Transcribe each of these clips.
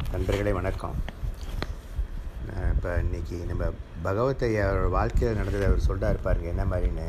நண்பர்களே வணக்கம் நான் இப்போ இன்றைக்கி நம்ம பகவத் ஐயாவோட வாழ்க்கையில் நடந்ததை அவர் சொல்கிறார் பாருங்க என்ன மாதிரின்னு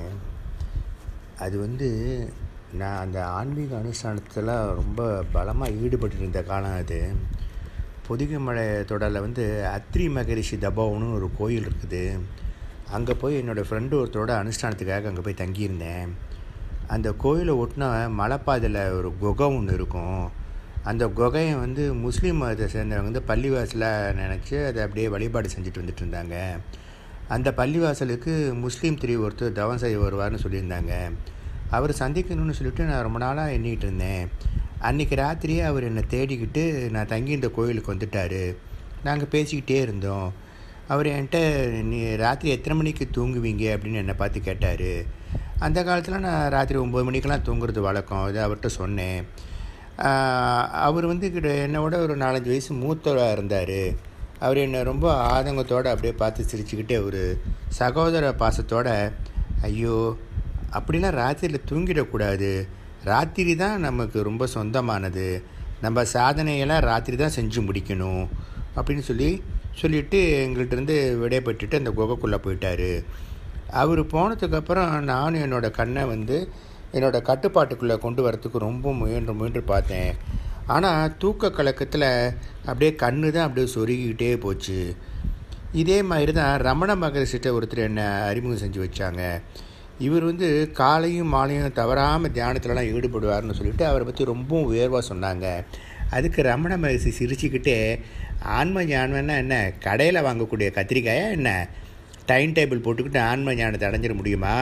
அது வந்து நான் அந்த ஆன்மீக அனுஷ்டானத்தில் ரொம்ப பலமாக ஈடுபட்டு இருந்த காலம் அது பொதிகைமலை தொடரில் வந்து அத்ரி மகரிஷி தபோவனு ஒரு கோயில் இருக்குது அங்கே போய் என்னோடய ஃப்ரெண்டு ஒருத்தரோட அனுஷ்டானத்துக்காக அங்கே போய் தங்கியிருந்தேன் அந்த கோயிலை ஒட்டின மலைப்பாதையில் ஒரு குகை ஒன்று இருக்கும் அந்த குகையை வந்து முஸ்லீம் மதத்தை சேர்ந்தவங்க வந்து பள்ளிவாசலாக நினச்சி அதை அப்படியே வழிபாடு செஞ்சுட்டு வந்துட்டு இருந்தாங்க அந்த பள்ளிவாசலுக்கு முஸ்லீம் திரி ஒருத்தர் தவம் செய்ய வருவார்னு சொல்லியிருந்தாங்க அவர் சந்திக்கணும்னு சொல்லிட்டு நான் ரொம்ப நாளாக எண்ணிகிட்டு இருந்தேன் அன்றைக்கி ராத்திரியே அவர் என்னை தேடிக்கிட்டு நான் தங்கி இந்த கோயிலுக்கு வந்துட்டார் நாங்கள் பேசிக்கிட்டே இருந்தோம் அவர் என்கிட்ட நீ ராத்திரி எத்தனை மணிக்கு தூங்குவீங்க அப்படின்னு என்னை பார்த்து கேட்டார் அந்த காலத்தில் நான் ராத்திரி ஒம்பது மணிக்கெலாம் தூங்குறது வழக்கம் இது அவர்கிட்ட சொன்னேன் அவர் வந்து கிட்ட என்னோட ஒரு நாலஞ்சு வயசு மூத்தவராக இருந்தார் அவர் என்னை ரொம்ப ஆதங்கத்தோடு அப்படியே பார்த்து சிரிச்சுக்கிட்டே ஒரு சகோதர பாசத்தோட ஐயோ அப்படிலாம் ராத்திரியில் தூங்கிடக்கூடாது ராத்திரி தான் நமக்கு ரொம்ப சொந்தமானது நம்ம சாதனையெல்லாம் ராத்திரி தான் செஞ்சு முடிக்கணும் அப்படின்னு சொல்லி சொல்லிவிட்டு எங்கள்கிட்டருந்து விடைபெற்றுட்டு அந்த குகைக்குள்ளே போயிட்டார் அவர் போனதுக்கப்புறம் நானும் என்னோடய கண்ணை வந்து என்னோடய கட்டுப்பாட்டுக்குள்ளே கொண்டு வரத்துக்கு ரொம்ப முயன்று முயன்று பார்த்தேன் ஆனால் தூக்க கலக்கத்தில் அப்படியே கண்ணு தான் அப்படியே சொருகிக்கிட்டே போச்சு இதே மாதிரி தான் ரமண மகரிஷிட்ட ஒருத்தர் என்னை அறிமுகம் செஞ்சு வச்சாங்க இவர் வந்து காலையும் மாலையும் தவறாமல் தியானத்துலலாம் ஈடுபடுவார்னு சொல்லிட்டு அவரை பற்றி ரொம்பவும் உயர்வாக சொன்னாங்க அதுக்கு ரமண மகரிஷி சிரிச்சுக்கிட்டே ஆன்ம ஞானம்னா என்ன கடையில் வாங்கக்கூடிய கத்திரிக்காயா என்ன டைம் டேபிள் போட்டுக்கிட்டு ஆன்ம ஞானத்தை அடைஞ்சிட முடியுமா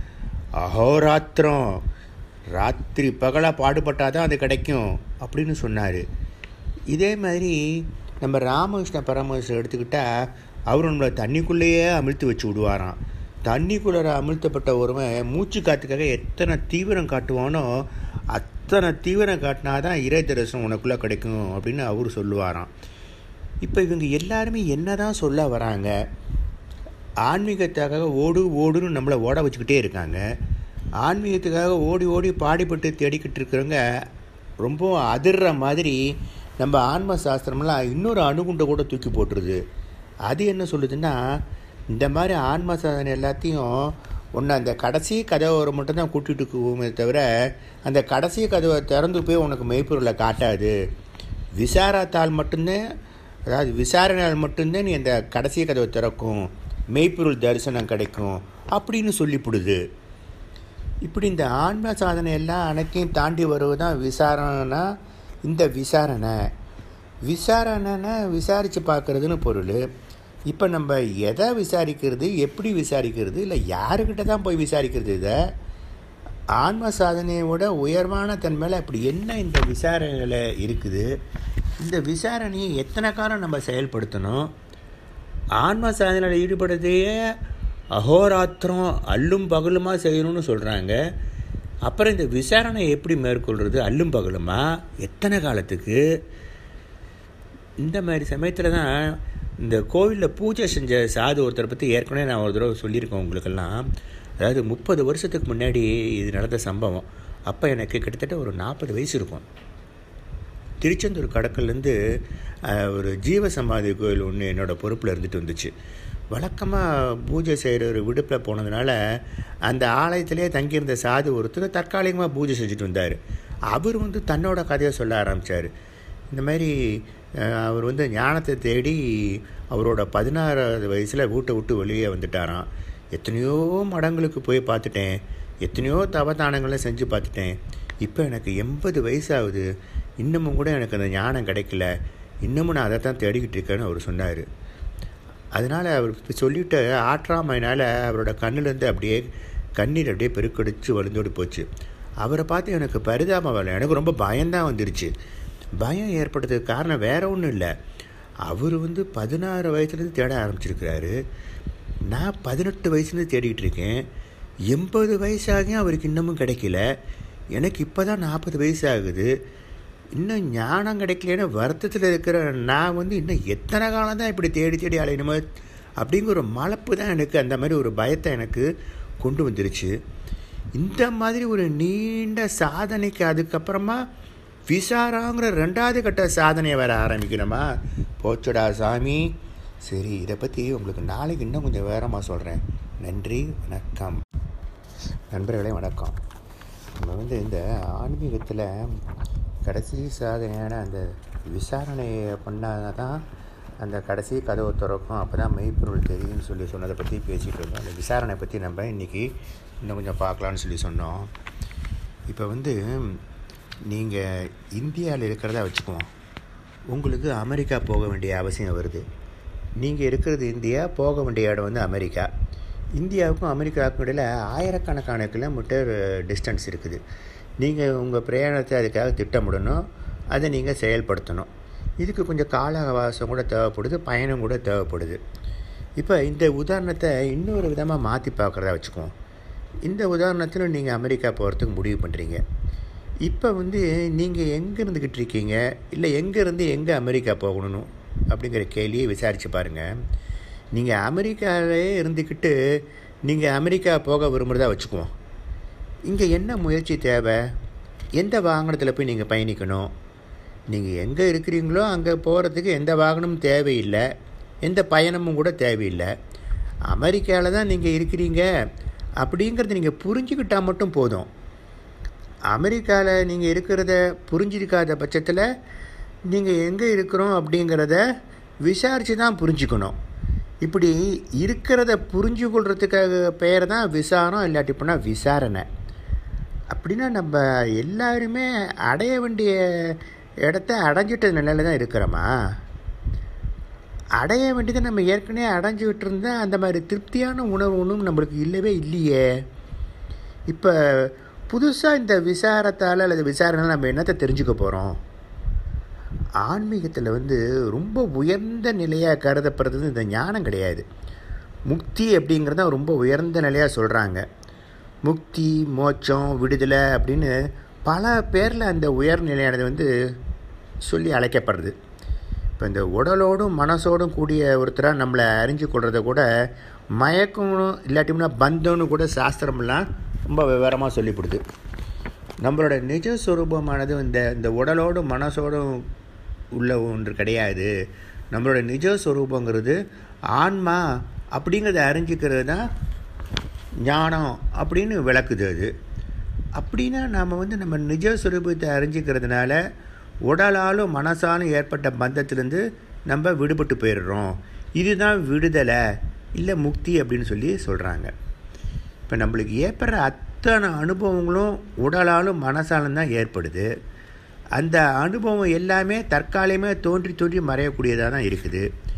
அஹோராத்திரம் ராத்திரி பகலாக பாடுபட்டால் தான் அது கிடைக்கும் அப்படின்னு சொன்னார் இதே மாதிரி நம்ம ராமகிருஷ்ண பரமஹம்சர் எடுத்துக்கிட்டால் அவர் நம்மளை தண்ணிக்குள்ளேயே அமிழ்த்து வச்சு விடுவாராம் தண்ணிக்குள்ளே அமிழ்த்தப்பட்ட ஒருவன் மூச்சு காத்துக்காக எத்தனை தீவிரம் காட்டுவானோ அத்தனை தீவிரம் காட்டினா தான் இறை தரிசனம் உனக்குள்ளே கிடைக்கும் அப்படின்னு அவர் சொல்லுவாராம் இப்போ இவங்க எல்லாருமே என்ன தான் சொல்ல வராங்க ஆன்மீகத்துக்காக ஓடு ஓடுன்னு நம்மளை ஓட வச்சுக்கிட்டே இருக்காங்க ஆன்மீகத்துக்காக ஓடி ஓடி பாடிப்பட்டு தேடிக்கிட்டு இருக்கிறவங்க ரொம்ப அதிர்ற மாதிரி நம்ம ஆன்ம சாஸ்திரம்லாம் இன்னொரு அணுகுண்டை கூட தூக்கி போட்டுருது அது என்ன சொல்லுதுன்னா இந்த மாதிரி ஆன்ம சாதனை எல்லாத்தையும் ஒன்று அந்த கடைசி கதவை மட்டும்தான் கூட்டிகிட்டு போகுமே தவிர அந்த கடைசி கதவை திறந்து போய் உனக்கு மெய்ப்பொருளை காட்டாது விசாரத்தால் மட்டும்தான் அதாவது விசாரணையால் மட்டும்தான் நீ அந்த கடைசி கதவை திறக்கும் மெய்ப்பொருள் தரிசனம் கிடைக்கும் அப்படின்னு சொல்லிவிடுது இப்படி இந்த ஆன்ம சாதனை எல்லாம் அனைத்தையும் தாண்டி வருவது தான் விசாரணைனா இந்த விசாரணை விசாரணைனா விசாரித்து பார்க்குறதுன்னு பொருள் இப்போ நம்ம எதை விசாரிக்கிறது எப்படி விசாரிக்கிறது இல்லை யாருக்கிட்ட தான் போய் விசாரிக்கிறது இதை ஆன்ம சாதனையோட உயர்வான தன்மையில் அப்படி என்ன இந்த விசாரணையில் இருக்குது இந்த விசாரணையை எத்தனை காலம் நம்ம செயல்படுத்தணும் ஆன்ம சாதனையில் ஈடுபடுறதையே அகோராத்திரம் அல்லும் பகலுமா செய்யணும்னு சொல்கிறாங்க அப்புறம் இந்த விசாரணை எப்படி மேற்கொள்கிறது அல்லும் பகலுமா எத்தனை காலத்துக்கு இந்த மாதிரி சமயத்தில் தான் இந்த கோவிலில் பூஜை செஞ்ச சாது ஒருத்தரை பற்றி ஏற்கனவே நான் ஒரு தடவை சொல்லியிருக்கேன் உங்களுக்கெல்லாம் அதாவது முப்பது வருஷத்துக்கு முன்னாடி இது நடந்த சம்பவம் அப்போ எனக்கு கிட்டத்தட்ட ஒரு நாற்பது வயசு இருக்கும் திருச்செந்தூர் கடக்கல்லேருந்து ஒரு ஜீவ சமாதி கோயில் ஒன்று என்னோடய பொறுப்பில் இருந்துட்டு வந்துச்சு வழக்கமாக பூஜை செய்கிற ஒரு விடுப்பில் போனதுனால அந்த ஆலயத்திலே தங்கியிருந்த சாது ஒருத்தர் தற்காலிகமாக பூஜை செஞ்சுட்டு வந்தார் அவர் வந்து தன்னோட கதையை சொல்ல ஆரம்பித்தார் இந்த மாதிரி அவர் வந்து ஞானத்தை தேடி அவரோட பதினாறாவது வயசில் வீட்டை விட்டு வெளியே வந்துட்டாராம் எத்தனையோ மடங்களுக்கு போய் பார்த்துட்டேன் எத்தனையோ தவதானங்களை செஞ்சு பார்த்துட்டேன் இப்போ எனக்கு எண்பது வயசாகுது இன்னமும் கூட எனக்கு அந்த ஞானம் கிடைக்கல இன்னமும் நான் அதை தான் தேடிக்கிட்டு இருக்கேன்னு அவர் சொன்னார் அதனால் அவர் சொல்லிவிட்டு ஆற்றாமையினால் அவரோட கண்ணிலேருந்து அப்படியே கண்ணீர் அப்படியே பெருக்கடிச்சு வழிந்தோடி போச்சு அவரை பார்த்து எனக்கு பரிதாபம் வரல எனக்கு ரொம்ப பயம்தான் வந்துருச்சு பயம் ஏற்பட்டதுக்கு காரணம் வேறு ஒன்றும் இல்லை அவர் வந்து பதினாறு வயசுலேருந்து தேட ஆரம்பிச்சிருக்கிறாரு நான் பதினெட்டு வயசுலேருந்து தேடிக்கிட்டு இருக்கேன் எண்பது வயசாகியும் அவருக்கு இன்னமும் கிடைக்கல எனக்கு இப்போ தான் நாற்பது வயசு ஆகுது இன்னும் ஞானம் கிடைக்கலன்னு வருத்தத்தில் இருக்கிற நான் வந்து இன்னும் எத்தனை காலம் தான் இப்படி தேடி தேடி அலையணுமோ அப்படிங்கிற ஒரு மலப்பு தான் எனக்கு அந்த மாதிரி ஒரு பயத்தை எனக்கு கொண்டு வந்துருச்சு இந்த மாதிரி ஒரு நீண்ட சாதனைக்கு அதுக்கப்புறமா விசாராங்கிற ரெண்டாவது கட்ட சாதனையை வர ஆரம்பிக்கணுமா போச்சுடா சாமி சரி இதை பற்றி உங்களுக்கு நாளைக்கு இன்னும் கொஞ்சம் வேறமாக சொல்கிறேன் நன்றி வணக்கம் நண்பர்களே வணக்கம் நம்ம வந்து இந்த ஆன்மீகத்தில் கடைசி சாதனையான அந்த விசாரணையை பண்ணால் தான் அந்த கடைசி கதவை திறக்கும் அப்போ தான் மெய்ப்பொருள் தெரியும்னு சொல்லி சொன்னதை பற்றி பேசிகிட்டு இருந்தோம் அந்த விசாரணை பற்றி நம்ம இன்றைக்கி இன்னும் கொஞ்சம் பார்க்கலான்னு சொல்லி சொன்னோம் இப்போ வந்து நீங்கள் இந்தியாவில் இருக்கிறதா வச்சுக்குவோம் உங்களுக்கு அமெரிக்கா போக வேண்டிய அவசியம் வருது நீங்கள் இருக்கிறது இந்தியா போக வேண்டிய இடம் வந்து அமெரிக்கா இந்தியாவுக்கும் அமெரிக்காவுக்கும் இடையில் ஆயிரக்கணக்கான கிலோமீட்டர் டிஸ்டன்ஸ் இருக்குது நீங்கள் உங்கள் பிரயாணத்தை அதுக்காக திட்டமிடணும் அதை நீங்கள் செயல்படுத்தணும் இதுக்கு கொஞ்சம் கால அவகாசம் கூட தேவைப்படுது பயணம் கூட தேவைப்படுது இப்போ இந்த உதாரணத்தை இன்னொரு விதமாக மாற்றி பார்க்குறதா வச்சுக்குவோம் இந்த உதாரணத்தில் நீங்கள் அமெரிக்கா போகிறதுக்கு முடிவு பண்ணுறீங்க இப்போ வந்து நீங்கள் எங்கே இருந்துக்கிட்டு இருக்கீங்க இல்லை எங்கேருந்து எங்கே அமெரிக்கா போகணும் அப்படிங்கிற கேள்வியை விசாரித்து பாருங்கள் நீங்கள் அமெரிக்காவிலே இருந்துக்கிட்டு நீங்கள் அமெரிக்கா போக விரும்புகிறதா வச்சுக்குவோம் இங்கே என்ன முயற்சி தேவை எந்த வாகனத்தில் போய் நீங்கள் பயணிக்கணும் நீங்கள் எங்கே இருக்கிறீங்களோ அங்கே போகிறதுக்கு எந்த வாகனமும் தேவையில்லை எந்த பயணமும் கூட தேவையில்லை அமெரிக்காவில் தான் நீங்கள் இருக்கிறீங்க அப்படிங்கிறத நீங்கள் புரிஞ்சுக்கிட்டால் மட்டும் போதும் அமெரிக்காவில் நீங்கள் இருக்கிறத புரிஞ்சிருக்காத பட்சத்தில் நீங்கள் எங்கே இருக்கிறோம் அப்படிங்கிறத விசாரித்து தான் புரிஞ்சுக்கணும் இப்படி இருக்கிறத புரிஞ்சு கொள்றதுக்காக பெயர் தான் விசாரம் இல்லாட்டி போனால் விசாரணை அப்படின்னா நம்ம எல்லாருமே அடைய வேண்டிய இடத்த அடைஞ்சிட்ட நிலையில் தான் இருக்கிறோமா அடைய வேண்டியதை நம்ம ஏற்கனவே அடைஞ்சிக்கிட்டு இருந்தால் அந்த மாதிரி திருப்தியான உணர்வு ஒன்றும் நம்மளுக்கு இல்லவே இல்லையே இப்போ புதுசாக இந்த விசாரத்தால் அல்லது விசாரணை நம்ம என்னத்தை தெரிஞ்சுக்க போகிறோம் ஆன்மீகத்தில் வந்து ரொம்ப உயர்ந்த நிலையாக கருதப்படுறது இந்த ஞானம் கிடையாது முக்தி அப்படிங்கிறத ரொம்ப உயர்ந்த நிலையாக சொல்கிறாங்க முக்தி மோட்சம் விடுதலை அப்படின்னு பல பேரில் அந்த உயர்நிலையானது வந்து சொல்லி அழைக்கப்படுறது இப்போ இந்த உடலோடும் மனசோடும் கூடிய ஒருத்தராக நம்மளை அறிஞ்சு கொள்றத கூட மயக்கணும் இல்லாட்டிம்னா பந்தம்னு கூட சாஸ்திரம்லாம் ரொம்ப விவரமாக சொல்லிவிடுது நம்மளோட நிஜ சுரூபமானது இந்த இந்த உடலோடும் மனசோடும் உள்ள ஒன்று கிடையாது நம்மளோட நிஜ சுரூபங்கிறது ஆன்மா அப்படிங்கிறத அறிஞ்சிக்கிறது தான் ஞானம் அப்படின்னு விளக்குது அது அப்படின்னா நாம் வந்து நம்ம நிஜ சுரூபத்தை அறிஞ்சிக்கிறதுனால உடலாலும் மனசாலும் ஏற்பட்ட பந்தத்திலேருந்து நம்ம விடுபட்டு போயிடுறோம் இதுதான் விடுதலை இல்லை முக்தி அப்படின்னு சொல்லி சொல்கிறாங்க இப்போ நம்மளுக்கு ஏற்படுற அத்தனை அனுபவங்களும் உடலாலும் மனசாலும் தான் ஏற்படுது அந்த அனுபவம் எல்லாமே தற்காலிகமாக தோன்றி தோன்றி மறையக்கூடியதாக தான் இருக்குது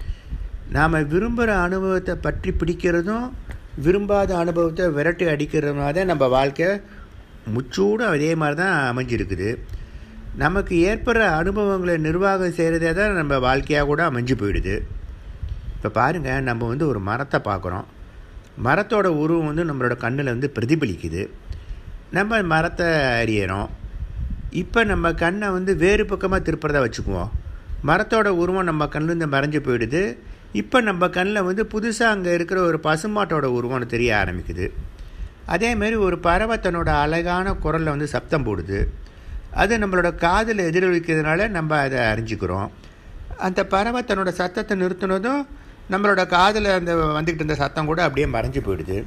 நாம் விரும்புகிற அனுபவத்தை பற்றி பிடிக்கிறதும் விரும்பாத அனுபவத்தை விரட்டி அடிக்கிறதுனால தான் நம்ம வாழ்க்கை முச்சூடும் அதே மாதிரி தான் அமைஞ்சிருக்குது நமக்கு ஏற்படுற அனுபவங்களை நிர்வாகம் செய்கிறதே தான் நம்ம வாழ்க்கையாக கூட அமைஞ்சு போயிடுது இப்போ பாருங்கள் நம்ம வந்து ஒரு மரத்தை பார்க்குறோம் மரத்தோட உருவம் வந்து நம்மளோட கண்ணில் வந்து பிரதிபலிக்குது நம்ம மரத்தை அறியறோம் இப்போ நம்ம கண்ணை வந்து வேறு பக்கமாக திருப்புறதா வச்சுக்குவோம் மரத்தோட உருவம் நம்ம கண்ணிலேருந்து மறைஞ்சு போயிடுது இப்போ நம்ம கண்ணில் வந்து புதுசாக அங்கே இருக்கிற ஒரு பசுமாட்டோட உருவம்னு தெரிய ஆரம்பிக்குது அதேமாரி ஒரு பறவை தன்னோட அழகான குரலில் வந்து சப்தம் போடுது அது நம்மளோட காதில் எதிரொலிக்கிறதுனால நம்ம அதை அறிஞ்சிக்கிறோம் அந்த பறவை தன்னோட சத்தத்தை நிறுத்தினதும் நம்மளோட காதில் அந்த வந்துக்கிட்டு இருந்த சத்தம் கூட அப்படியே மறைஞ்சு போயிடுது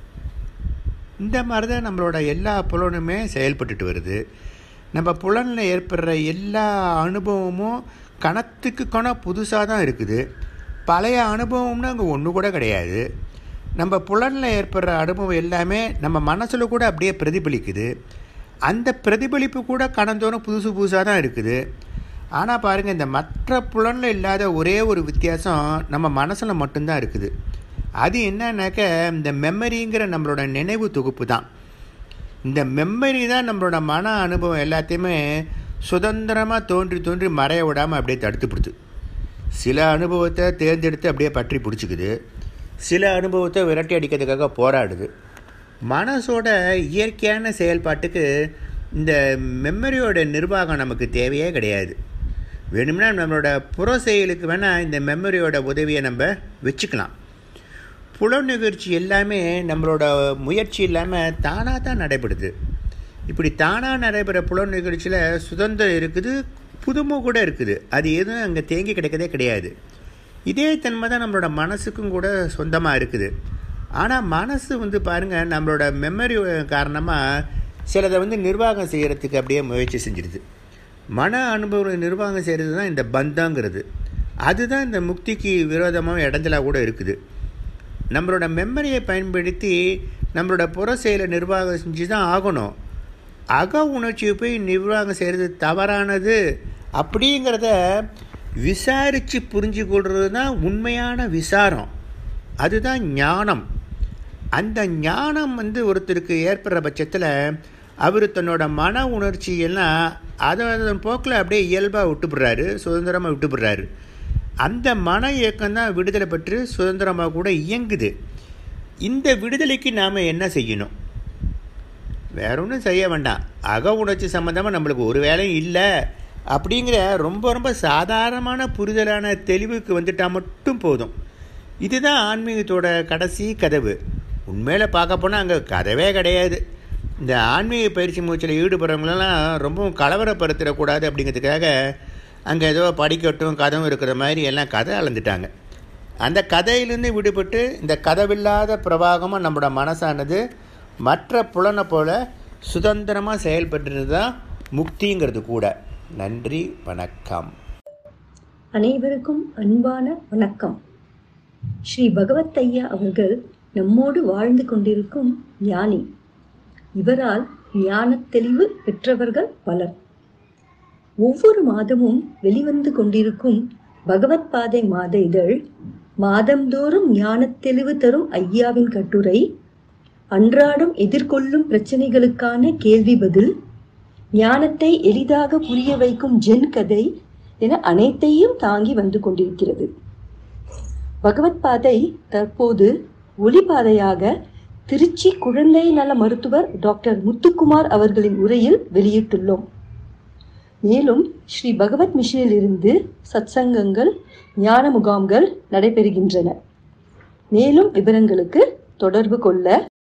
இந்த மாதிரி தான் நம்மளோட எல்லா புலனுமே செயல்பட்டுட்டு வருது நம்ம புலனில் ஏற்படுற எல்லா அனுபவமும் கணத்துக்கு கணம் புதுசாக தான் இருக்குது பழைய அனுபவம்னு அங்கே ஒன்று கூட கிடையாது நம்ம புலனில் ஏற்படுற அனுபவம் எல்லாமே நம்ம மனசில் கூட அப்படியே பிரதிபலிக்குது அந்த பிரதிபலிப்பு கூட கணந்தோறும் புதுசு புதுசாக தான் இருக்குது ஆனால் பாருங்கள் இந்த மற்ற புலனில் இல்லாத ஒரே ஒரு வித்தியாசம் நம்ம மனசில் மட்டும்தான் இருக்குது அது என்னன்னாக்க இந்த மெமரிங்கிற நம்மளோட நினைவு தொகுப்பு தான் இந்த மெமரி தான் நம்மளோட மன அனுபவம் எல்லாத்தையுமே சுதந்திரமாக தோன்றி தோன்றி மறைய விடாமல் அப்படியே தடுத்துப்படுது சில அனுபவத்தை தேர்ந்தெடுத்து அப்படியே பற்றி பிடிச்சிக்குது சில அனுபவத்தை விரட்டி அடிக்கிறதுக்காக போராடுது மனசோட இயற்கையான செயல்பாட்டுக்கு இந்த மெமரியோட நிர்வாகம் நமக்கு தேவையே கிடையாது வேணும்னா நம்மளோட புற செயலுக்கு வேணால் இந்த மெமரியோட உதவியை நம்ம வச்சுக்கலாம் புல நிகழ்ச்சி எல்லாமே நம்மளோட முயற்சி இல்லாமல் தானாக தான் நடைபெறுது இப்படி தானாக நடைபெற புலன் நிகழ்ச்சியில் சுதந்திரம் இருக்குது புதுமை கூட இருக்குது அது எதுவும் அங்கே தேங்கி கிடைக்கதே கிடையாது இதே தன்மை தான் நம்மளோட மனசுக்கும் கூட சொந்தமாக இருக்குது ஆனால் மனசு வந்து பாருங்கள் நம்மளோட மெமரி காரணமாக சிலதை வந்து நிர்வாகம் செய்கிறதுக்கு அப்படியே முயற்சி செஞ்சிடுது மன அனுபவம் நிர்வாகம் செய்கிறது தான் இந்த பந்தங்கிறது அதுதான் இந்த முக்திக்கு விரோதமாக இடைஞ்சலாக கூட இருக்குது நம்மளோட மெமரியை பயன்படுத்தி நம்மளோட புற செயலை நிர்வாகம் செஞ்சு தான் ஆகணும் அக உணர்ச்சியை போய் நிர்வாகம் செய்கிறது தவறானது அப்படிங்கிறத விசாரித்து புரிஞ்சு கொள்வது தான் உண்மையான விசாரம் அதுதான் ஞானம் அந்த ஞானம் வந்து ஒருத்தருக்கு ஏற்படுற பட்சத்தில் அவர் தன்னோட மன உணர்ச்சி எல்லாம் அதை அதன் போக்கில் அப்படியே இயல்பாக விட்டுப்படுறாரு சுதந்திரமாக விட்டுப்படுறாரு அந்த மன இயக்கம் தான் விடுதலை பெற்று சுதந்திரமாக கூட இயங்குது இந்த விடுதலைக்கு நாம் என்ன செய்யணும் வேற ஒன்றும் செய்ய வேண்டாம் அக உணர்ச்சி சம்மந்தமாக நம்மளுக்கு ஒரு வேலையும் இல்லை அப்படிங்கிற ரொம்ப ரொம்ப சாதாரணமான புரிதலான தெளிவுக்கு வந்துட்டால் மட்டும் போதும் இதுதான் ஆன்மீகத்தோட கடைசி கதவு உண்மையில் பார்க்க போனால் அங்கே கதவே கிடையாது இந்த ஆன்மீக பயிற்சி முயற்சியில் ஈடுபடுறவங்களெல்லாம் ரொம்பவும் கலவரப்படுத்திடக்கூடாது அப்படிங்கிறதுக்காக அங்கே ஏதோ படிக்கட்டும் கதவும் இருக்கிற மாதிரி எல்லாம் கதை அளந்துட்டாங்க அந்த கதையிலேருந்து விடுபட்டு இந்த கதவில்லாத பிரவாகமாக நம்மளோட மனசானது மற்ற புலனை போல சுதந்திரமாக செயல்படுறது தான் முக்திங்கிறது கூட நன்றி வணக்கம் அனைவருக்கும் அன்பான வணக்கம் ஸ்ரீ பகவத் ஐயா அவர்கள் நம்மோடு வாழ்ந்து கொண்டிருக்கும் ஞானி இவரால் ஞானத் தெளிவு பெற்றவர்கள் பலர் ஒவ்வொரு மாதமும் வெளிவந்து கொண்டிருக்கும் பகவத் பாதை மாத இதழ் மாதந்தோறும் ஞானத் தெளிவு தரும் ஐயாவின் கட்டுரை அன்றாடம் எதிர்கொள்ளும் பிரச்சனைகளுக்கான கேள்வி பதில் ஞானத்தை எளிதாக புரிய வைக்கும் ஜென் கதை என அனைத்தையும் தாங்கி வந்து கொண்டிருக்கிறது பகவத் பாதை தற்போது ஒளிபாதையாக திருச்சி குழந்தை நல மருத்துவர் டாக்டர் முத்துக்குமார் அவர்களின் உரையில் வெளியிட்டுள்ளோம் மேலும் ஸ்ரீ பகவத் மிஷனில் இருந்து சத்சங்கங்கள் ஞான முகாம்கள் நடைபெறுகின்றன மேலும் விவரங்களுக்கு தொடர்பு கொள்ள